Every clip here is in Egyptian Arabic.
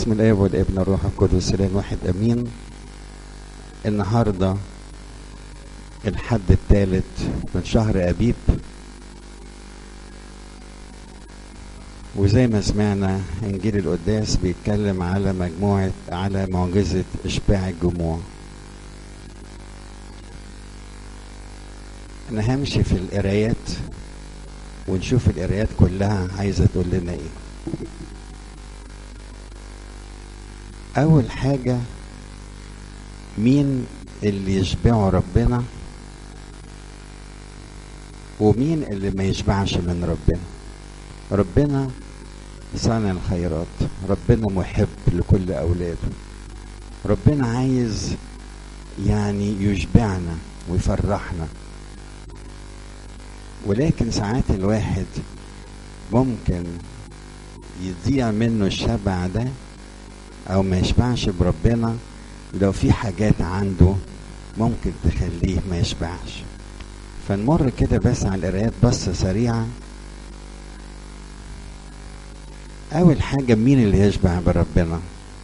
باسم الاب والابن والروح القدس الان واحد امين النهارده الحد الثالث من شهر ابيب وزي ما سمعنا انجيل القداس بيتكلم على مجموعه على معجزه اشباع الجموع انا همشي في القرايات ونشوف القرايات كلها عايزه تقول لنا ايه اول حاجه مين اللي يشبعه ربنا ومين اللي ما يشبعش من ربنا ربنا صانع الخيرات ربنا محب لكل اولاده ربنا عايز يعني يشبعنا ويفرحنا ولكن ساعات الواحد ممكن يضيع منه الشبع ده او ما يشبعش بربنا لو في حاجات عنده ممكن تخليه ما يشبعش فنمر كده بس على القرايات بصة سريعة أول حاجة مين اللي يشبع بربنا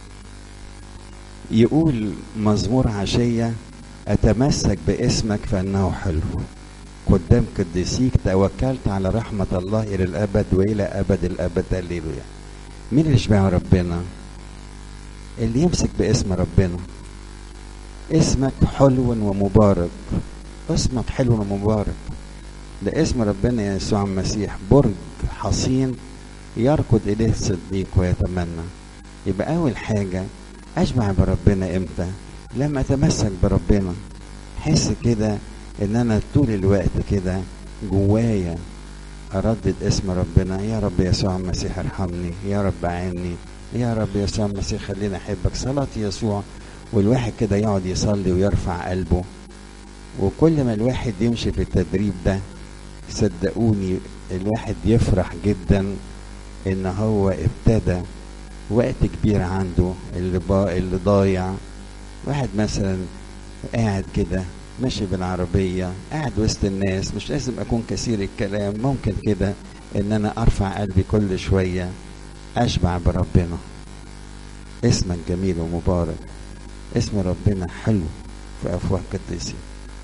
يقول مزمور عشية أتمسك باسمك فإنه حلو قدام قديسيك توكلت على رحمة الله إلى الأبد وإلى أبد الأبد هللويا مين اللي يشبع ربنا اللي يمسك باسم ربنا اسمك حلو ومبارك اسمك حلو ومبارك ده اسم ربنا يسوع المسيح برج حصين يركض إليه الصديق ويتمنى يبقى أول حاجة أشبع بربنا إمتى لما أتمسك بربنا حس كده إن أنا طول الوقت كده جوايا أردد اسم ربنا يا رب يسوع المسيح ارحمني يا رب أعني يا رب يسوع المسيح خليني أحبك صلاة يسوع والواحد كده يقعد يصلي ويرفع قلبه وكل ما الواحد يمشي في التدريب ده صدقوني الواحد يفرح جدا ان هو ابتدى وقت كبير عنده اللي با اللي ضايع واحد مثلا قاعد كده ماشي بالعربية قاعد وسط الناس مش لازم أكون كثير الكلام ممكن كده إن أنا أرفع قلبي كل شوية أشبع بربنا اسمك جميل ومبارك اسم ربنا حلو في أفواه قديسين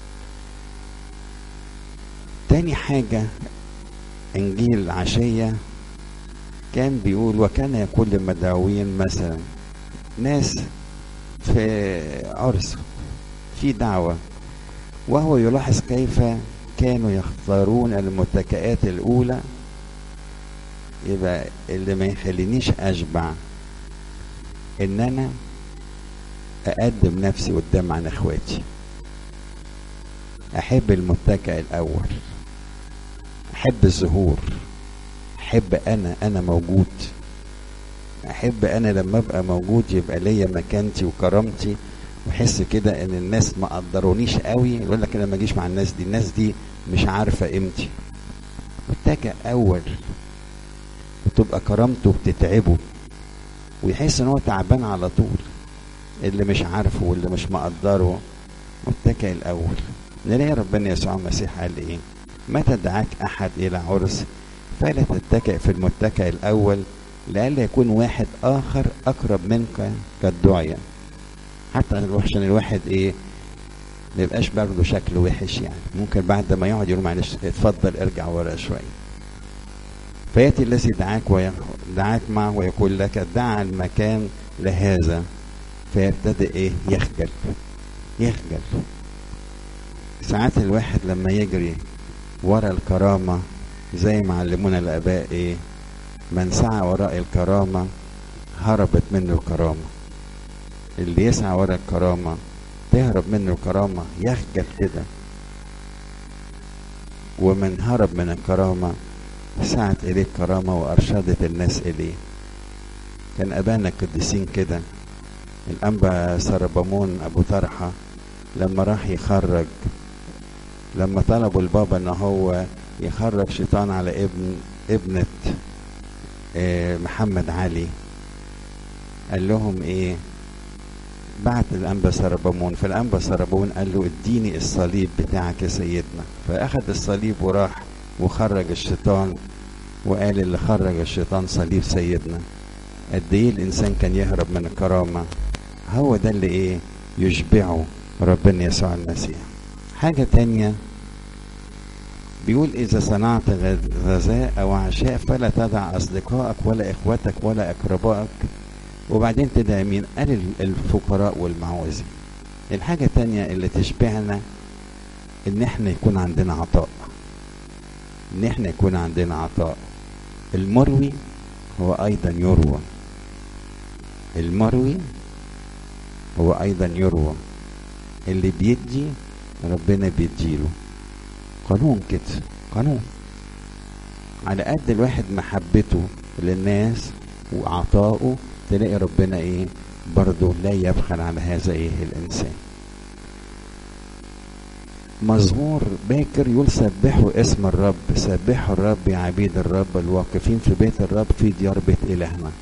تاني حاجة إنجيل عشية كان بيقول وكان يقول للمدعوين مثلا ناس في عرس في دعوة وهو يلاحظ كيف كانوا يختارون المتكئات الأولى يبقى اللي ما يخلينيش أشبع إن أنا أقدم نفسي قدام عن إخواتي أحب المتكئ الأول أحب الظهور أحب أنا أنا موجود أحب أنا لما أبقى موجود يبقى ليا مكانتي وكرامتي واحس كده ان الناس ما قدرونيش قوي يقول لك انا ما اجيش مع الناس دي الناس دي مش عارفه قيمتي متكئ اول وتبقى كرامته بتتعبه ويحس ان هو تعبان على طول اللي مش عارفه واللي مش مقدره متكئ الاول نلاقي ربنا يسوع المسيح قال ايه متى دعاك احد الى عرس فلا تتكئ في المتكئ الاول لئلا يكون واحد اخر اقرب منك قد دعي حتى عشان الواحد ايه ما يبقاش برضه شكله وحش يعني ممكن بعد ما يقعد يقول معلش اتفضل ارجع ورا شويه فياتي الذي دعاك دعاك معه ويقول لك دعا المكان لهذا فيبتدئ ايه يخجل يخجل ساعات الواحد لما يجري ورا الكرامة زي ما علمونا الآباء إيه من سعى وراء الكرامة هربت منه الكرامة اللي يسعى ورا الكرامة تهرب منه الكرامة يخجل كده ومن هرب من الكرامة سعت إليه الكرامة وأرشدت الناس إليه كان أبانا القديسين كده الأنبا سربمون أبو طرحة لما راح يخرج لما طلبوا البابا ان هو يخرج شيطان على ابن ابنة محمد علي قال لهم ايه بعت الانبا سربمون فالانبا سربمون قال له اديني الصليب بتاعك يا سيدنا فاخذ الصليب وراح وخرج الشيطان وقال اللي خرج الشيطان صليب سيدنا قد ايه الانسان كان يهرب من الكرامه هو ده اللي ايه يشبعه ربنا يسوع المسيح حاجه تانية بيقول إذا صنعت غذاء أو عشاء فلا تدع أصدقائك ولا إخوتك ولا أقربائك وبعدين تدعي مين؟ قال الفقراء والمعوزين. الحاجة التانية اللي تشبعنا إن إحنا يكون عندنا عطاء. إن إحنا يكون عندنا عطاء. المروي هو أيضا يروى. المروي هو أيضا يروى. اللي بيدي ربنا بيديله. قانون كده قانون على قد الواحد محبته للناس وعطائه تلاقي ربنا ايه برضه لا يبخل على هذا ايه الانسان مزمور باكر يقول سبحوا اسم الرب سبحوا الرب يا عبيد الرب الواقفين في بيت الرب في ديار بيت الهنا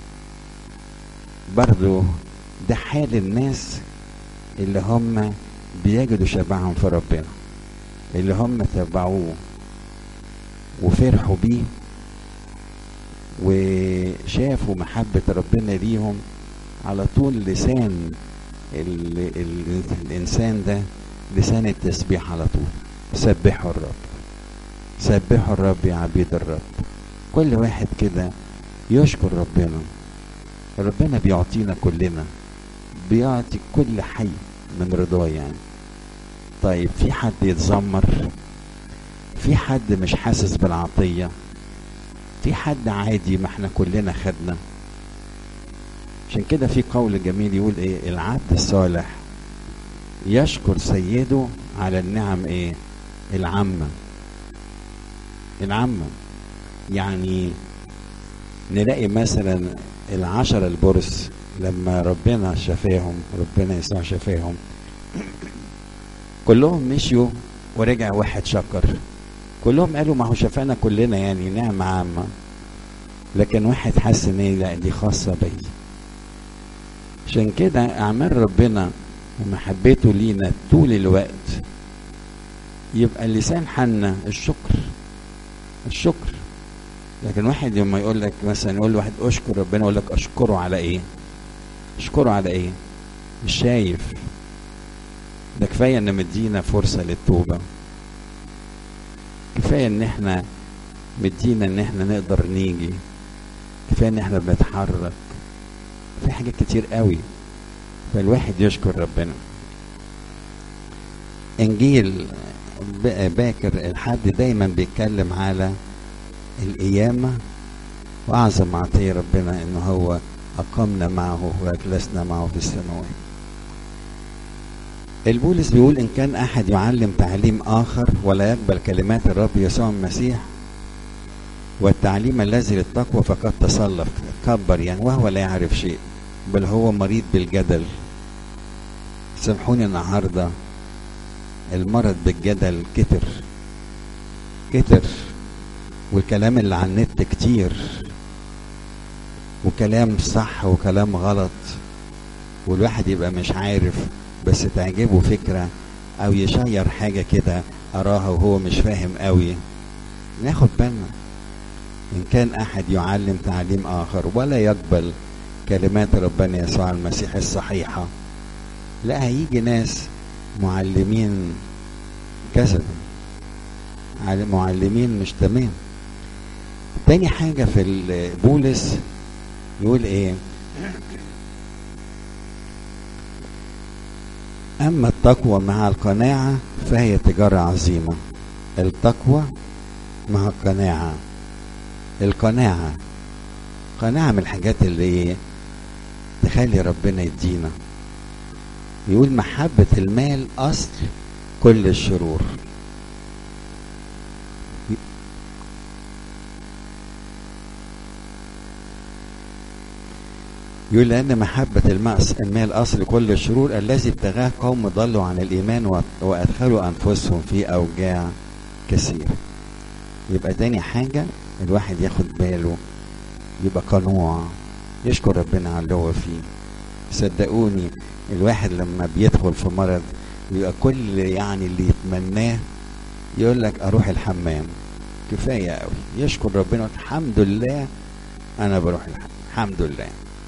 برضه ده حال الناس اللي هم بيجدوا شبعهم في ربنا اللي هم تبعوه وفرحوا بيه وشافوا محبة ربنا ليهم على طول لسان ال ال الإنسان ده لسان التسبيح على طول سبحوا الرب سبحوا الرب يا عبيد الرب كل واحد كده يشكر ربنا ربنا بيعطينا كلنا بيعطي كل حي من رضاه يعني طيب في حد يتذمر في حد مش حاسس بالعطية في حد عادي ما احنا كلنا خدنا عشان كده في قول جميل يقول ايه العبد الصالح يشكر سيده على النعم ايه العامة العامة يعني نلاقي مثلا العشرة البرص لما ربنا شفاهم ربنا يسوع شفاهم كلهم مشيوا ورجع واحد شكر كلهم قالوا ما هو شفانا كلنا يعني نعمة عامة لكن واحد حس ان ايه لا دي خاصة بي عشان كده اعمال ربنا ومحبته لينا طول الوقت يبقى لسان حنا الشكر الشكر لكن واحد لما يقول لك مثلا يقول واحد اشكر ربنا يقول لك اشكره على ايه اشكره على ايه مش شايف ده كفايه ان مدينا فرصه للتوبه كفايه ان احنا مدينا ان احنا نقدر نيجي كفايه ان احنا بنتحرك في حاجات كتير قوي فالواحد يشكر ربنا انجيل باكر الحد دايما بيتكلم على القيامة وأعظم عطية ربنا إن هو أقامنا معه وأجلسنا معه في السماوات البولس بيقول إن كان أحد يعلم تعليم آخر ولا يقبل كلمات الرب يسوع المسيح والتعليم الذي للتقوى فقد تصلف كبر يعني وهو لا يعرف شيء بل هو مريض بالجدل سامحوني النهارده المرض بالجدل كتر كتر والكلام اللي على النت كتير وكلام صح وكلام غلط والواحد يبقى مش عارف بس تعجبه فكرة او يشير حاجة كده اراها وهو مش فاهم قوي ناخد بالنا ان كان احد يعلم تعليم اخر ولا يقبل كلمات ربنا يسوع المسيح الصحيحة لا هيجي ناس معلمين كذا معلمين مش تمام تاني حاجة في بولس يقول ايه اما التقوى مع القناعة فهي تجارة عظيمة التقوى مع القناعة القناعة قناعة من الحاجات اللي ايه تخلي ربنا يدينا يقول محبة المال أصل كل الشرور يقول لأن محبة المال أصل كل الشرور الذي ابتغاه قوم ضلوا عن الإيمان وأدخلوا أنفسهم في أوجاع كثيرة يبقى تاني حاجة الواحد ياخد باله يبقى قنوع يشكر ربنا على اللي هو فيه صدقوني الواحد لما بيدخل في مرض يبقى كل يعني اللي يتمناه يقول لك اروح الحمام كفايه قوي يشكر ربنا الحمد لله انا بروح الحمام الحمد لله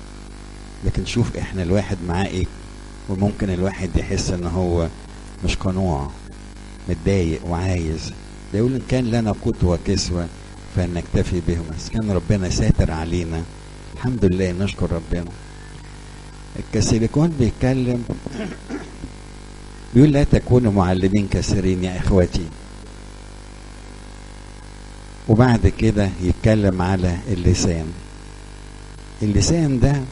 لكن شوف احنا الواحد معاه ايه وممكن الواحد يحس ان هو مش قنوع متضايق وعايز ده يقول ان كان لنا قوت وكسوة فنكتفي بهم بس كان ربنا ساتر علينا الحمد لله نشكر ربنا الكاسيليكون بيتكلم بيقول لا تكونوا معلمين كثيرين يا اخوتي وبعد كده يتكلم على اللسان اللسان ده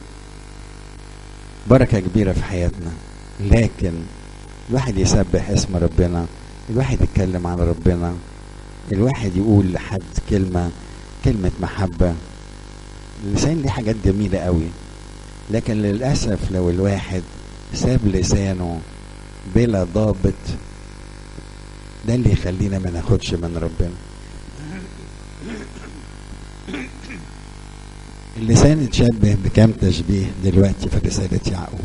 بركة كبيرة في حياتنا لكن الواحد يسبح اسم ربنا الواحد يتكلم عن ربنا الواحد يقول لحد كلمة كلمة محبة اللسان دي حاجات جميلة قوي لكن للأسف لو الواحد ساب لسانه بلا ضابط ده اللي يخلينا ما ناخدش من ربنا اللسان اتشبه بكم تشبيه دلوقتي في رسالة يعقوب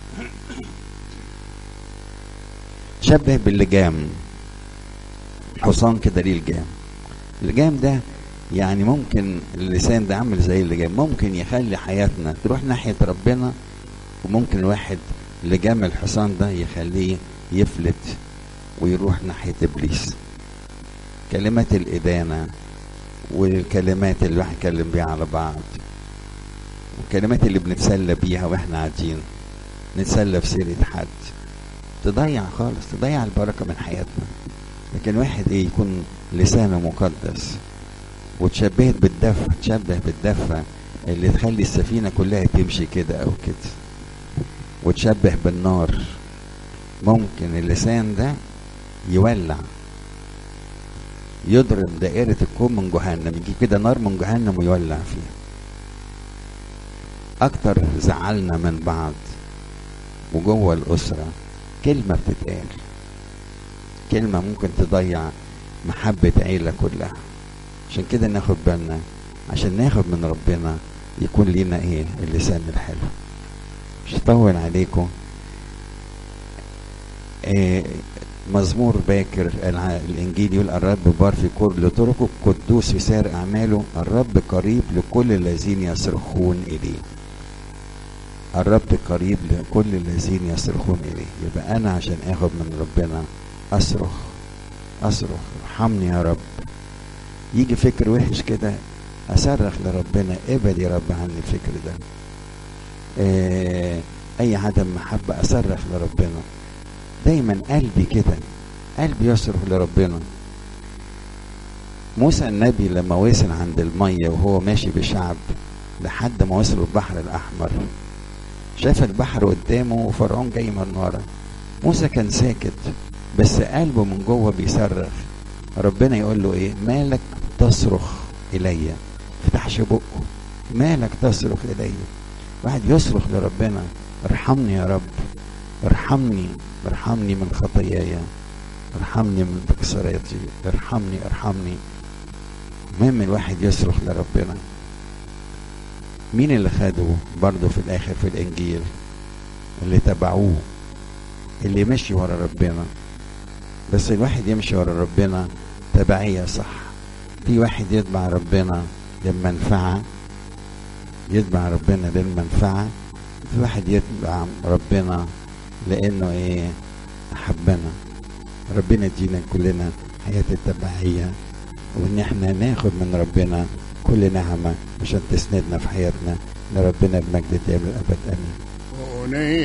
شبه باللجام حصان كده ليه لجام اللجام ده يعني ممكن اللسان ده عامل زي اللجام ممكن يخلي حياتنا تروح ناحية ربنا وممكن الواحد لجام الحصان ده يخليه يفلت ويروح ناحية إبليس كلمات الإدانة والكلمات اللي الواحد يتكلم بيها على بعض والكلمات اللي بنتسلى بيها واحنا قاعدين نتسلى في سيرة حد تضيع خالص تضيع البركة من حياتنا لكن واحد ايه يكون لسانه مقدس وتشبهت بالدفة تشبه بالدفة اللي تخلي السفينة كلها تمشي كده او كده وتشبه بالنار ممكن اللسان ده يولع يضرب دائرة الكون من جهنم يجي كده نار من جهنم ويولع فيها أكتر زعلنا من بعض وجوه الأسرة كلمة بتتقال كلمة ممكن تضيع محبة عيلة كلها عشان كده ناخد بالنا عشان ناخد من ربنا يكون لينا ايه اللسان الحلو مش هطول عليكم إيه مزمور باكر الانجيل يقول الرب بار في كل طرقه قدوس في سائر اعماله الرب قريب لكل الذين يصرخون اليه الرب قريب لكل الذين يصرخون اليه يبقى انا عشان اخد من ربنا اصرخ اصرخ ارحمني يا رب يجي فكر وحش كده اصرخ لربنا ابعد يا رب عني الفكر ده آه اي عدم محبه اصرخ لربنا دايما قلبي كده قلبي يصرخ لربنا موسى النبي لما وصل عند المية وهو ماشي بشعب لحد ما وصلوا البحر الأحمر شاف البحر قدامه وفرعون جاي من ورا موسى كان ساكت بس قلبه من جوه بيصرخ ربنا يقول له ايه مالك تصرخ الي فتحش بقه مالك تصرخ الي واحد يصرخ لربنا ارحمني يا رب ارحمني ارحمني من خطاياي ارحمني من تكسراتي ارحمني ارحمني المهم الواحد يصرخ لربنا مين اللي خدوا برضه في الاخر في الانجيل اللي تبعوه اللي مشي ورا ربنا بس الواحد يمشي ورا ربنا تبعية صح في واحد يتبع ربنا للمنفعة يتبع ربنا للمنفعة في واحد يتبع ربنا لانه ايه احبنا ربنا يدينا كلنا حياة التبعية وان احنا ناخد من ربنا كل نعمة عشان تسندنا في حياتنا لربنا المجد دائم الابد امين